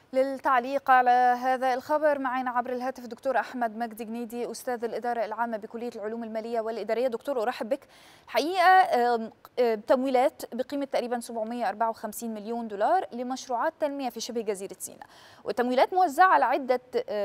للتعليق على هذا الخبر معنا عبر الهاتف دكتور احمد مجدي جنيدي استاذ الاداره العامه بكليه العلوم الماليه والاداريه دكتور ارحب بك الحقيقه تمويلات بقيمه تقريبا 754 مليون دولار لمشروعات تنميه في شبه جزيره سيناء والتمويلات موزعه على عده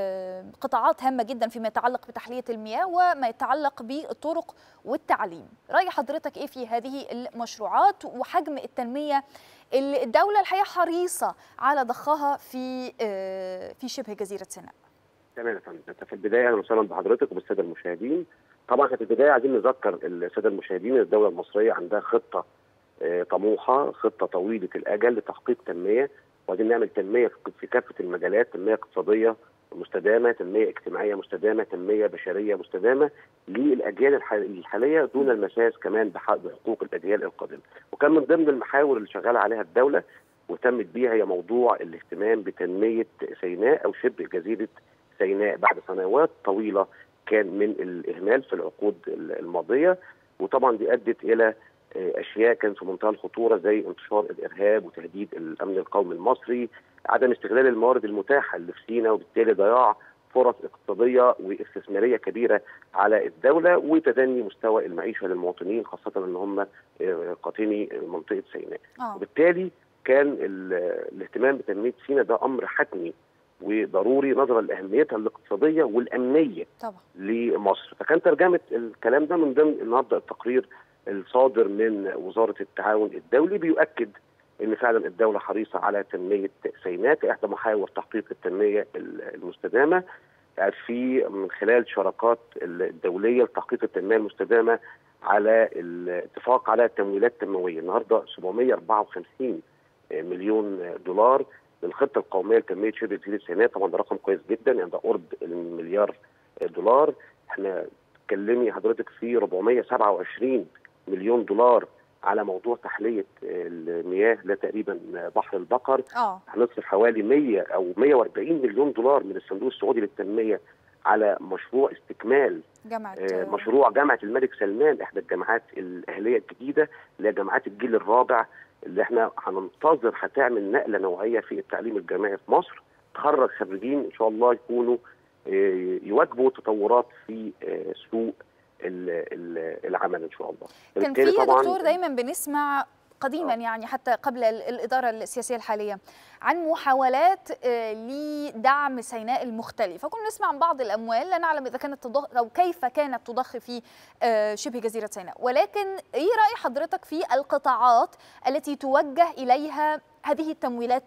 قطاعات هامه جدا فيما يتعلق بتحليه المياه وما يتعلق بالطرق والتعليم راي حضرتك ايه في هذه المشروعات وحجم التنميه اللي الدولة الحقيقة حريصة على ضخها في في شبه جزيرة سيناء. تمام يا فندم، في البداية أهلا وسهلا بحضرتك وبالسادة المشاهدين. طبعا في البداية عايزين نذكر السادة المشاهدين ان الدولة المصرية عندها خطة طموحة، خطة طويلة الأجل لتحقيق تنمية، وعايزين نعمل تنمية في كافة المجالات، تنمية اقتصادية مستدامة، تنمية اجتماعية مستدامة، تنمية بشرية مستدامة للأجيال الحالية دون المساس كمان بحقوق الأجيال القادمة. وكان من ضمن المحاور اللي شغالة عليها الدولة واهتمت بيها هي موضوع الاهتمام بتنمية سيناء أو شبه جزيرة سيناء بعد سنوات طويلة كان من الإهمال في العقود الماضية وطبعا دي أدت إلى اشياء كانت في منتهى الخطوره زي انتشار الارهاب وتهديد الامن القومي المصري، عدم استغلال الموارد المتاحه اللي في سيناء وبالتالي ضياع فرص اقتصاديه واستثماريه كبيره على الدوله وتدني مستوى المعيشه للمواطنين خاصه ان هم قاطني منطقه سيناء. آه. وبالتالي كان الاهتمام بتنميه سيناء ده امر حتمي وضروري نظرا لاهميتها الاقتصاديه والامنيه طبعا لمصر، فكان ترجمه الكلام ده من ضمن النهارده التقرير الصادر من وزاره التعاون الدولي بيؤكد ان فعلا الدوله حريصه على تنميه سيناء كاحدى محاور تحقيق التنميه المستدامه في من خلال شراكات الدوليه لتحقيق التنميه المستدامه على الاتفاق على تمويلات تنمويه النهارده 754 مليون دولار للخطه القوميه لتنميه شبه جزيره سيناء طبعا ده رقم كويس جدا يعني ده قرب المليار دولار احنا تكلمي حضرتك في 427 مليون دولار على موضوع تحليه المياه ده تقريبا بحر البقر اه هنصرف حوالي 100 او 140 مليون دولار من الصندوق السعودي للتنميه على مشروع استكمال جامعة آه مشروع جامعه الملك سلمان احدى الجامعات الاهليه الجديده اللي هي جامعات الجيل الرابع اللي احنا هننتظر هتعمل نقله نوعيه في التعليم الجامعي في مصر تخرج خريجين ان شاء الله يكونوا آه يواجهوا تطورات في آه سوق العمل ان شاء الله كان في دكتور دايما بنسمع قديما يعني حتى قبل الاداره السياسيه الحاليه عن محاولات لدعم سيناء المختلفه كنا نسمع عن بعض الاموال لا نعلم اذا كانت تضخ او كيف كانت تضخ في شبه جزيره سيناء ولكن ايه راي حضرتك في القطاعات التي توجه اليها هذه التمويلات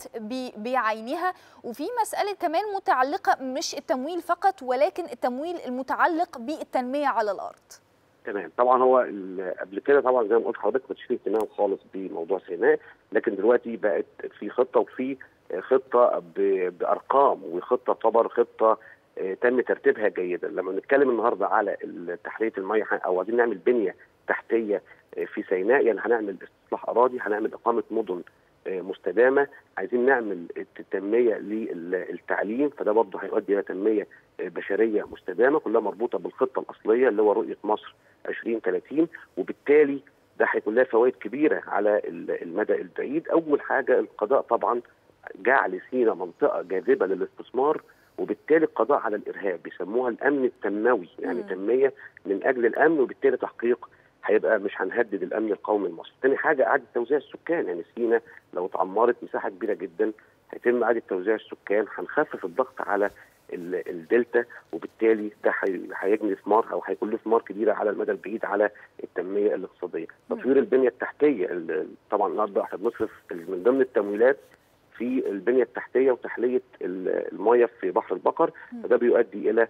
بعينها وفي مسألة كمان متعلقة مش التمويل فقط ولكن التمويل المتعلق بالتنمية على الأرض تمام طبعا هو قبل كده طبعا زي ما قلت لحضرتك ما فيه اهتمام خالص بموضوع سيناء لكن دلوقتي بقت في خطه وفي خطه بارقام وخطه تعتبر خطه تم ترتيبها جيدا لما نتكلم النهارده على تحليه الميه او عايزين نعمل بنيه تحتيه في سيناء يعني هنعمل استصلاح اراضي هنعمل اقامه مدن مستدامه عايزين نعمل تنميه للتعليم فده برضه هيؤدي الى تنميه بشريه مستدامه كلها مربوطه بالخطه الاصليه اللي هو رؤيه مصر 2030 وبالتالي ده هيكون لها فوائد كبيره على المدى البعيد اول حاجه القضاء طبعا جعل سينا منطقه جاذبه للاستثمار وبالتالي القضاء على الارهاب بيسموها الامن التنموي يعني م. تنميه من اجل الامن وبالتالي تحقيق هيبقى مش هنهدد الامن القومي المصري. تاني حاجه اعاده توزيع السكان يعني سينا لو اتعمرت مساحه كبيره جدا هيتم اعاده توزيع السكان هنخفف الضغط على الدلتا وبالتالي ده هيجني ثمار او هيكون له ثمار كبيره على المدى البعيد على التنميه الاقتصاديه. تطوير البنيه التحتيه طبعا النهارده احنا بنصرف من ضمن التمويلات في البنيه التحتيه وتحليه الميه في بحر البقر فده بيؤدي الى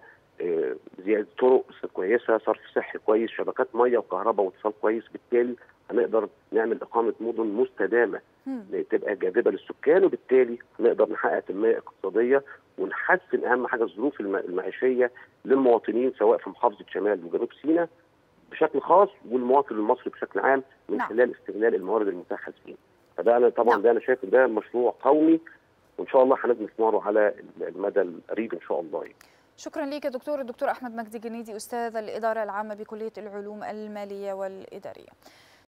زياده طرق كويسه صرف صحي كويس شبكات ميه وكهرباء واتصال كويس بالتالي هنقدر نعمل اقامه مدن مستدامه تبقى جاذبه للسكان وبالتالي نقدر نحقق تنميه اقتصاديه ونحسن اهم حاجه الظروف المعيشيه للمواطنين سواء في محافظه شمال وجنوب سيناء بشكل خاص والمواطن المصري بشكل عام من نعم. خلال استغلال الموارد المتاحه لسيناء. فده انا طبعا نعم. ده انا شايف ده مشروع قومي وان شاء الله هنبني ثماره على المدى القريب ان شاء الله يعني. شكرا لك يا دكتور الدكتور احمد مجدي جنيدي استاذ الاداره العامه بكليه العلوم الماليه والاداريه